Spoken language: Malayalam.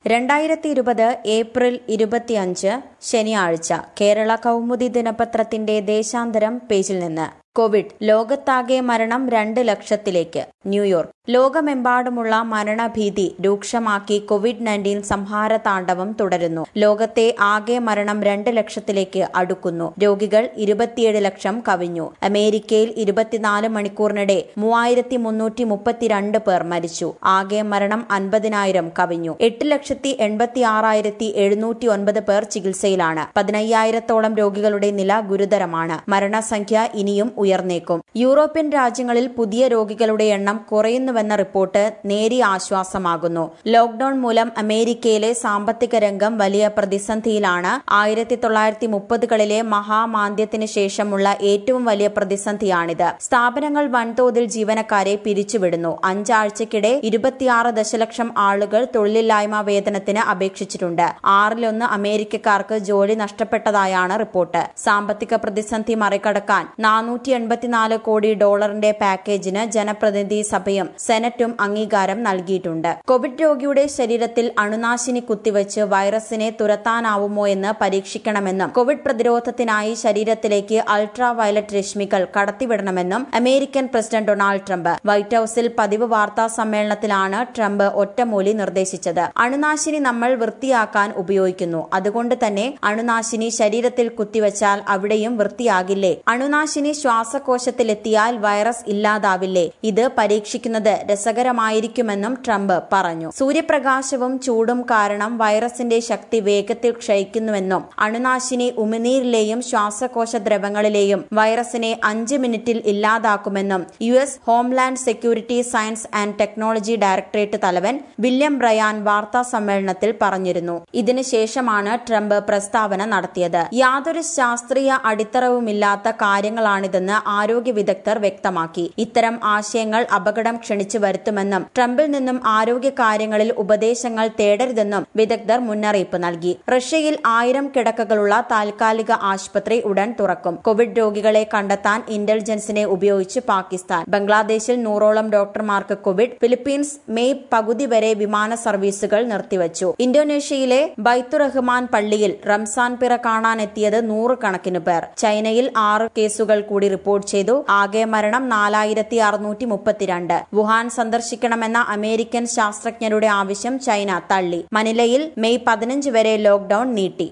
രണ്ടായിരത്തി ഇരുപത് ഏപ്രിൽ ഇരുപത്തിയഞ്ച് ശനിയാഴ്ച കേരള കൗമുദി ദിനപത്രത്തിന്റെ ദേശാന്തരം പേജിൽ നിന്ന് കോവിഡ് ലോകത്താകെ മരണം രണ്ട് ലക്ഷത്തിലേക്ക് ന്യൂയോർക്ക് ലോകമെമ്പാടുമുള്ള മരണഭീതി രൂക്ഷമാക്കി കോവിഡ് നയൻറ്റീൻ സംഹാര താണ്ഡവം തുടരുന്നു ലോകത്തെ ആകെ മരണം രണ്ട് ലക്ഷത്തിലേക്ക് അടുക്കുന്നു രോഗികൾ ഇരുപത്തിയേഴ് ലക്ഷം കവിഞ്ഞു അമേരിക്കയിൽ ഇരുപത്തിനാല് മണിക്കൂറിനിടെ മൂവായിരത്തി മുന്നൂറ്റി മുപ്പത്തിരണ്ട് പേർ മരിച്ചു ആകെ മരണം അൻപതിനായിരം കവിഞ്ഞു എട്ട് ലക്ഷത്തി എൺപത്തി ആറായിരത്തി എഴുന്നൂറ്റി ഒൻപത് പേർ ചികിത്സയിലാണ് പതിനയ്യായിരത്തോളം രോഗികളുടെ നില ഗുരുതരമാണ് മരണസംഖ്യ ഇനിയും ഉയർന്നേക്കും യൂറോപ്യൻ രാജ്യങ്ങളിൽ പുതിയ രോഗികളുടെ എണ്ണം കുറയുന്നുവെന്ന റിപ്പോർട്ട് നേരിയ ആശ്വാസമാകുന്നു ലോക്ഡൌൺ മൂലം അമേരിക്കയിലെ സാമ്പത്തിക രംഗം വലിയ പ്രതിസന്ധിയിലാണ് ആയിരത്തി തൊള്ളായിരത്തി മുപ്പതുകളിലെ മഹാമാന്ദ്യത്തിന് ശേഷമുള്ള ഏറ്റവും വലിയ പ്രതിസന്ധിയാണിത് സ്ഥാപനങ്ങൾ വൻതോതിൽ ജീവനക്കാരെ പിരിച്ചുവിടുന്നു അഞ്ചാഴ്ചക്കിടെ ഇരുപത്തിയാറ് ദശലക്ഷം ആളുകൾ തൊഴിലില്ലായ്മ വേതനത്തിന് അപേക്ഷിച്ചിട്ടുണ്ട് ആറിലൊന്ന് അമേരിക്കക്കാർക്ക് ജോലി നഷ്ടപ്പെട്ടതായാണ് റിപ്പോർട്ട് സാമ്പത്തിക പ്രതിസന്ധി മറികടക്കാൻ നാനൂറ്റി എൺപത്തിനാല് കോടി ഡോളറിന്റെ പാക്കേജിന് ജനപ്രതിനിധി സഭയും സെനറ്റും അംഗീകാരം നൽകിയിട്ടുണ്ട് കോവിഡ് രോഗിയുടെ ശരീരത്തിൽ അണുനാശിനി കുത്തിവച്ച് വൈറസിനെ തുരത്താനാവുമോ എന്ന് പരീക്ഷിക്കണമെന്നും കോവിഡ് പ്രതിരോധത്തിനായി ശരീരത്തിലേക്ക് അൾട്രാ വയലറ്റ് രശ്മികൾ കടത്തിവിടണമെന്നും American president Donald Trump White ഹൌസിൽ പതിവ് വാർത്താ സമ്മേളനത്തിലാണ് ട്രംപ് ഒറ്റമൂലി നിർദ്ദേശിച്ചത് അണുനാശിനി നമ്മൾ വൃത്തിയാക്കാൻ ഉപയോഗിക്കുന്നു അതുകൊണ്ട് തന്നെ അണുനാശിനി ശരീരത്തിൽ കുത്തിവച്ചാൽ അവിടെയും വൃത്തിയാകില്ലേ അണുനാശിനി ശ്വാസകോശത്തിലെത്തിയാൽ വൈറസ് ഇല്ലാതാവില്ലേ ഇത് പരീക്ഷിക്കുന്നത് രസകരമായിരിക്കുമെന്നും ട്രംപ് പറഞ്ഞു സൂര്യപ്രകാശവും ചൂടും കാരണം വൈറസിന്റെ ശക്തി വേഗത്തിൽ ക്ഷയിക്കുന്നുവെന്നും അണുനാശിനി ഉമിനീരിലെയും ശ്വാസകോശ ദ്രവങ്ങളിലെയും വൈറസിനെ അഞ്ച് മിനിറ്റിൽ ഇല്ലാതാക്കുമെന്നും U S Homeland Security Science and Technology Directorate തലവൻ വില്യം ബ്രയാൻ വാർത്താ സമ്മേളനത്തിൽ പറഞ്ഞിരുന്നു ഇതിനുശേഷമാണ് ട്രംപ് പ്രസ്താവന നടത്തിയത് യാതൊരു ശാസ്ത്രീയ അടിത്തറവുമില്ലാത്ത കാര്യങ്ങളാണിതെന്ന് ആരോഗ്യ വിദഗ്ധർ വ്യക്തമാക്കി ഇത്തരം ആശയങ്ങൾ അപകടം ക്ഷണിച്ചു വരുത്തുമെന്നും ട്രംപിൽ നിന്നും ആരോഗ്യ കാര്യങ്ങളിൽ ഉപദേശങ്ങൾ തേടരുതെന്നും വിദഗ്ധർ മുന്നറിയിപ്പ് നൽകി റഷ്യയിൽ ആയിരം കിടക്കകളുള്ള താൽക്കാലിക ആശുപത്രി ഉടൻ തുറക്കും കോവിഡ് രോഗികളെ കണ്ടെത്താൻ ഇന്റലിജൻസിനെ ഉപയോഗിച്ച് പാകിസ്ഥാൻ ബംഗ്ലാദേശിൽ നൂറോളം ഡോക്ടർമാർക്ക് കോവിഡ് ഫിലിപ്പീൻസ് മെയ് പകുതി വരെ വിമാന സർവീസുകൾ നിർത്തിവച്ചു ഇന്തോനേഷ്യയിലെ ബൈത്തുറഹ്മാൻ പള്ളിയിൽ റംസാൻ പിറ കാണാനെത്തിയത് നൂറുകണക്കിന് പേർ ചൈനയിൽ ആറ് കേസുകൾ കൂടി റിപ്പോർട്ട് ചെയ്തു ആകെ മരണം നാലായിരത്തി അറുന്നൂറ്റി മുപ്പത്തിരണ്ട് വുഹാൻ സന്ദർശിക്കണമെന്ന അമേരിക്കൻ ശാസ്ത്രജ്ഞരുടെ ആവശ്യം ചൈന തള്ളി മനിലയിൽ മെയ് പതിനഞ്ച് വരെ ലോക്ഡൌൺ നീട്ടി